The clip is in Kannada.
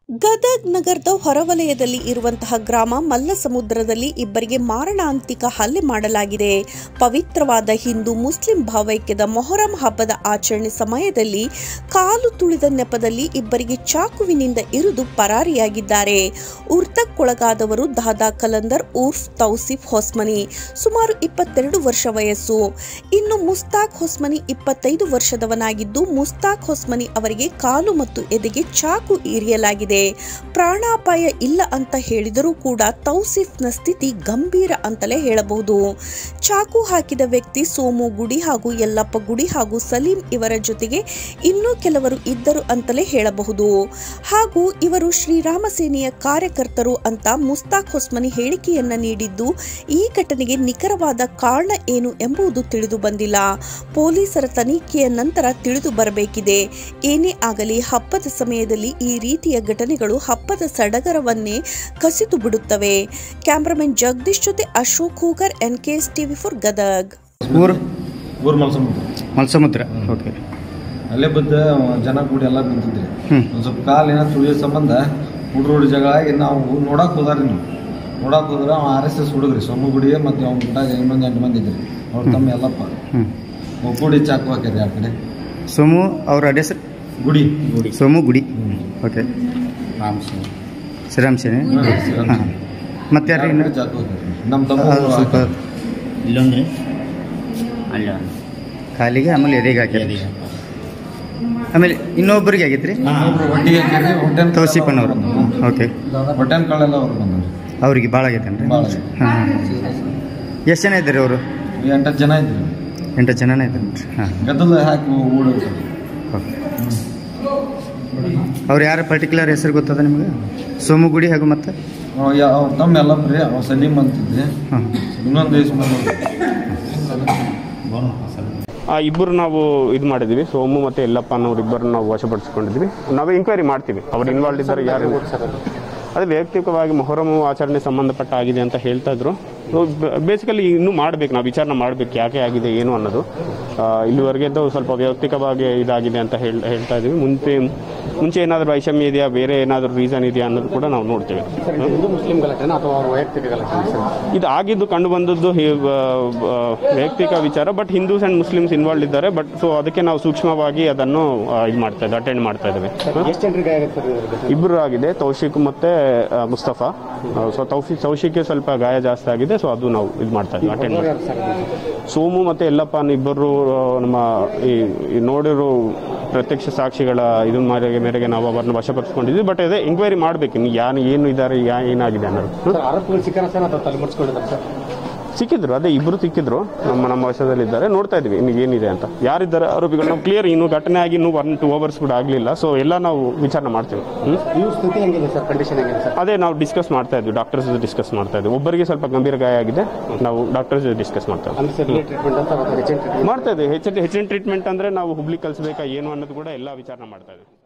ಗದಗ್ ನಗರದ ಹೊರವಲಯದಲ್ಲಿ ಇರುವಂತಹ ಗ್ರಾಮ ಮಲ್ಲಸಮುದ್ರದಲ್ಲಿ ಇಬ್ಬರಿಗೆ ಮಾರಣಾಂತಿಕ ಹಲ್ಲೆ ಮಾಡಲಾಗಿದೆ ಪವಿತ್ರವಾದ ಹಿಂದೂ ಮುಸ್ಲಿಂ ಭಾವೈಕ್ಯದ ಮೊಹರಂ ಹಬ್ಬದ ಆಚರಣೆ ಸಮಯದಲ್ಲಿ ಕಾಲು ತುಳಿದ ನೆಪದಲ್ಲಿ ಇಬ್ಬರಿಗೆ ಚಾಕುವಿನಿಂದ ಇರಿದು ಪರಾರಿಯಾಗಿದ್ದಾರೆ ಉರ್ತಕ್ಕೊಳಗಾದವರು ದಾದಾ ಕಲಂದರ್ ಉರ್ಫ್ ತೌಸಿಫ್ ಹೊಸ್ಮನಿ ಸುಮಾರು ಇಪ್ಪತ್ತೆರಡು ವರ್ಷ ವಯಸ್ಸು ಇನ್ನು ಮುಸ್ತಾಕ್ ಹೊಸ್ಮನಿ ಇಪ್ಪತ್ತೈದು ವರ್ಷದವನಾಗಿದ್ದು ಮುಸ್ತಾಕ್ ಹೊಸ್ಮನಿ ಅವರಿಗೆ ಕಾಲು ಮತ್ತು ಎದೆಗೆ ಚಾಕು ಇರಿಯಲಾಗಿದೆ ಪ್ರಾಣಾಪಾಯ ಇಲ್ಲ ಅಂತ ಹೇಳಿದರೂ ಕೂಡ ತೌಸಿಫ್ನ ಸ್ಥಿತಿ ಗಂಭೀರ ಅಂತಲೇ ಹೇಳಬಹುದು ಚಾಕು ಹಾಕಿದ ವ್ಯಕ್ತಿ ಸೋಮು ಗುಡಿ ಹಾಗೂ ಯಲ್ಲಪ್ಪ ಗುಡಿ ಹಾಗೂ ಸಲೀಂ ಇವರ ಜೊತೆಗೆ ಇನ್ನೂ ಕೆಲವರು ಇದ್ದರು ಅಂತಲೇ ಹೇಳಬಹುದು ಹಾಗೂ ಇವರು ಶ್ರೀರಾಮ ಸೇನೆಯ ಕಾರ್ಯಕರ್ತರು ಅಂತ ಮುಸ್ತಾಕ್ ಹೊಸ್ಮನಿ ಹೇಳಿಕೆಯನ್ನ ನೀಡಿದ್ದು ಈ ಘಟನೆಗೆ ನಿಖರವಾದ ಕಾರಣ ಏನು ಎಂಬುದು ತಿಳಿದು ಬಂದಿಲ್ಲ ಪೊಲೀಸರ ತನಿಖೆಯ ನಂತರ ತಿಳಿದು ಬರಬೇಕಿದೆ ಏನೇ ಆಗಲಿ ಹಬ್ಬದ ಸಮಯದಲ್ಲಿ ಈ ರೀತಿಯ ಘಟನೆಗಳು ಹಬ್ಬದ ಸಡಗರವನ್ನೇ ಕಸಿದು ಬಿಡುತ್ತವೆ ಕ್ಯಾಮ್ರಾಮನ್ ಜಗದೀಶ್ ಜೊತೆ Ashok Hugar N K S TV for Gadag ಊರು ಊರು ಮಲ್ಸಮುದ್ರ ಮಲ್ಸಮುದ್ರ ಓಕೆ ಅಲ್ಲೇ ಬಿದ್ದ ಜನ ಕೂಡಿ ಎಲ್ಲ ಬಿದ್ದಿದ್ರಿ ಹ್ಮ್. ಒಂದು ಸ್ವಲ್ಪ ಕಾಲು ಏನೋ ತುಳಿಯೋ ಸಂಬಂಧ ಹುಡ್ರೋಡಿ ಜಗಳ ಆಗಿ ನಾವು ನೋಡಕ್ ಹೋದಾರಿ ನೀವು ನೋಡಕ್ ಹೋದ್ರೆ ಅವ ಆರ್ ಎಸ್ ಎಸ್ ಹುಡುಗ್ರಿ ಸೊಮ್ಮ ಗುಡಿಗೆ ಮತ್ತು ಅವ್ನ ಗುಡ್ಡಾಗ ಇನ್ನೊಂದು ಎಂಟು ಮಂದಿ ಇದ್ರಿ ಅವ್ರ ತಮ್ಮ ಎಲ್ಲಪ್ಪ ಹ್ಞೂ ಒಗ್ಗೂಡಿ ಚಾಕು ಹಾಕಿರಿ ಆ ಕಡೆ ಸೋಮು ಅವ್ರ ಅಡ್ರೆಸ್ ಗುಡಿ ಗುಡಿ ಸೋಮು ಗುಡಿ ಓಕೆ ಶ್ರೀರಾಮ್ ಸೇನೆ ಹಾಂ ಮತ್ತೆ ಯಾರು ಇನ್ನು ಚಾಕು ಹಾಕಿರಿ ನಮ್ಮ ತಮ್ಮ ಆ, ಸ್ವಲ್ಪ ಇಲ್ಲೊಂದ್ರಿ ಅಲ್ಲ ಕಾಲಿಗೆ ಆಮೇಲೆ ಎದೆಗೆ ಹಾಕಿರಿ ಆಮೇಲೆ ಇನ್ನೊಬ್ಬರಿಗೆ ಆಗೈತೆ ರೀ ಒಟ್ಟಿಗೆ ಹಾಕಿರಿ ಹೊಟ್ಟೆನ್ ತೌಸಿಫನ್ ಅವರು ಓಕೆ ಹೊಟ್ಟೆನ್ ಕಾಳೆಲ್ಲ ಅವ್ರು ಬಂದ್ರಿ ಅವ್ರಿಗೆ ಭಾಳ ಆಗೈತೇನ್ರಿ ಭಾಳ ಆಗೈತೆ. ಹಾಂ ಎಷ್ಟು ಜನ ಇದ್ದೀರಿ ಅವರು ಎಂಟತ್ತು ಜನ ಇದ್ರಿ ಎಂಟು ಜನನೇ ಇದ್ದಾರೇನ್ರಿ ಹಾಂ ಗದ್ದಲ ಹಾಕಿ ಓಡೋಗ್ರಿ ಓಕೆ ಅವ್ರು ಯಾರ ಪರ್ಟಿಕ್ಯುಲರ್ ಹೆಸರು ಗೊತ್ತದ ನಿಮಗೆ ಸೋಮು ಗುಡಿ ಹಾಗೂ ಮತ್ತೆ ಅವ್ರ ತಮ್ಮ ಎಲ್ಲಪ್ಪ ರೀ ಅವ ಸಲೀಮ್ ಅಂತಿದ್ದೆ ಹಾಂ ಇನ್ನೊಂದು ದೇಶ ಆ ಇಬ್ಬರು ನಾವು ಇದು ಮಾಡಿದ್ವಿ ಸೋಮು ಮತ್ತು ಯಲ್ಲಪ್ಪ ಅನ್ನೋರು ಇಬ್ಬರು ನಾವು ವಶಪಡಿಸ್ಕೊಂಡಿದ್ವಿ ನಾವು ಎಂಕ್ವೈರಿ ಮಾಡ್ತೀವಿ ಅವ್ರು ಇನ್ವಾಲ್ವ್ ಇದ್ದಾರೆ ಯಾರು ಅದು ವೈಯಕ್ತಿಕವಾಗಿ ಮೊಹರಂ ಆಚರಣೆ ಸಂಬಂಧಪಟ್ಟ ಆಗಿದೆ ಅಂತ ಹೇಳ್ತಾ ಇದ್ರು ಬೇಸಿಕಲಿ ಇನ್ನೂ ಮಾಡ್ಬೇಕು ನಾವು ವಿಚಾರಣೆ ಮಾಡ್ಬೇಕು ಯಾಕೆ ಆಗಿದೆ ಏನು ಅನ್ನೋದು ಆ, ಇಲ್ಲಿವರೆಗೆ ಅದು ಸ್ವಲ್ಪ ವೈಯಕ್ತಿಕವಾಗಿ ಇದಾಗಿದೆ ಅಂತ ಹೇಳ್ ಹೇಳ್ತಾ ಇದೀವಿ ಮುಂಚೆ ಮುಂಚೆ ಏನಾದರೂ ವೈಷಮ್ಯ ಇದೆಯಾ ಬೇರೆ ಏನಾದರೂ ರೀಸನ್ ಇದೆಯಾ ಅನ್ನೋದು ಕೂಡ ನಾವು ನೋಡ್ತೇವೆ ಹಿಂದೂ ಮುಸ್ಲಿಂ ಗಲಾಟೆನ ಅಥವಾ ಅವ್ರ ವೈಯಕ್ತಿಕ ಗಲಾಟೆ ಸರ್ ಇದು ಆಗಿದ್ದು ಕಂಡು ಬಂದದ್ದು ಹಿ- ಆ, ಆ, ವೈಯಕ್ತಿಕ ವಿಚಾರ but Hindus and Muslims involve ಇದ್ದಾರೆ ಬಟ್ ಸೊ ಅದಕ್ಕೆ ನಾವು ಸೂಕ್ಷ್ಮವಾಗಿ ಅದನ್ನು ಇದು ಮಾಡ್ತಾ ಇದ್ದೀವಿ ಅಟೆಂಡ್ ಮಾಡ್ತಾ ಇದ್ದೀವಿ ಎಷ್ಟು ಜನರಿಗೆ ಆಗುತ್ತೆ ಸರ್ ಇದ್ರ ಘಟನೆ? ಇಬ್ಬರು ಆಗಿದೆ ತೌಶಿಕ್ ಮತ್ತೆ ಆ, ಮುಸ್ತಫಾ ಸೊ ತೌಫಿ ತೌಶಿಕ್ಗೆ ಸ್ವಲ್ಪ ಗಾಯ ಜಾಸ್ತಿ ಆಗಿದೆ ಸೊ ಅದು ನಾವು ಇದು ಮಾಡ್ತಾ ಇದ್ದೀವಿ ಅಟೆಂಡ್ ಅವ್ರು ಮಾಡಿ ಯಾರು ಸರ್ ಇದು? ಸೋಮು ಮತ್ತೆ ಯಲ್ಲಪ್ಪ ಅನ್ನೋ ಇಬ್ಬರು ಆ, ನಮ್ಮ ಈ ಈ ನೋಡಿರೋ ಪ್ರತ್ಯಕ್ಷ ಸಾಕ್ಷಿಗಳ ಇದನ್ನ ಮೇರೆಗೆ ಮೇರೆಗೆ ನಾವು ಅವರನ್ನು ವಶಪಡಿಸ್ಕೊಂಡಿದ್ವಿ ಬಟ್ ಅದೇ ಎಂಕ್ವೈರಿ ಮಾಡಬೇಕು ಇನ್ನು ಯಾರು ಏನು ಇದ್ದಾರೆ ಯಾ ಏನಾಗಿದೆ ಅನ್ನೋದು ಹ್ಮ್? ಸರ್ ಆರೋಪಿಗಳು ಸಿಕ್ಕನ ಸರ್ ಅಥವಾ ತಲೆಮರೆಸ್ಕೊಂಡಿದ್ದಾರೆ ಸರ್ ಸಿಕ್ಕಿದ್ರು ಅದೇ ಇಬ್ರು ಸಿಕ್ಕಿದ್ರು ನಮ್ಮ ನಮ್ಮ ವಶದಲ್ಲಿದ್ದಾರೆ ನೋಡ್ತಾ ಇದ್ವಿ ಇನ್ನು ಏನಿದೆ ಅಂತ ಯಾರಿದ್ದಾರೆ ಆರೋಪಿಗಳು ನಾವು ಕ್ಲಿಯರ್ ಇನ್ನು ಘಟನೆ ಆಗಿ ಇನ್ನೂ ಒನ್ ಟೂ ಅವರ್ಸ್ ಕೂಡ ಆಗಲಿಲ್ಲ ಸೊ ಎಲ್ಲ ನಾವು ವಿಚಾರಣೆ ಮಾಡ್ತೀವಿ ಹ್ಮ್? ಇವ್ರ ಸ್ಥಿತಿ ಹೆಂಗಿದೆ ಸರ್ ಕಂಡೀಷನ್ ಹೆಂಗಿದೆ ಸರ್ ಅದೇ ನಾವು ಡಿಸ್ಕಸ್ ಮಾಡ್ತಾ ಇದ್ವಿ ಡಾಕ್ಟರ್ಸ್ ಡಿಸ್ಕಸ್ ಮಾಡ್ತಾ ಇದ್ವಿ ಒಬ್ಬರಿಗೆ ಸ್ವಲ್ಪ ಗಂಭೀರ ಗಾಯ ಆಗಿದೆ ನಾವು ಡಾಕ್ಟರ್ಸ್ ಡಿಸ್ಕಸ್ ಮಾಡ್ತಾ ಇದ್ವಿ ಅಂದ್ರೆ ಸರ್ ಟ್ರೀಟ್ಮೆಂಟ್ ಅಂತ ಅಥವಾ ಹೆಚ್ಚಿನ ಟ್ರೀಟ್ಮೆಂಟ್ ಮಾಡ್ತಾ ಇದ್ವಿ ಹೆಚ್ಚಿನ ಹೆಚ್ಚಿನ ಟ್ರೀಟ್ಮೆಂಟ್ ಅಂದ್ರೆ ನಾವು ಹುಬ್ಳಿ ಕಲಿಸ್ಬೇಕಾ ಏನು ಅನ್ನೋದು ಕೂಡ ಎಲ್ಲ ವಿಚಾರಣೆ ಮಾಡ್ತಾ ಇದ್ವಿ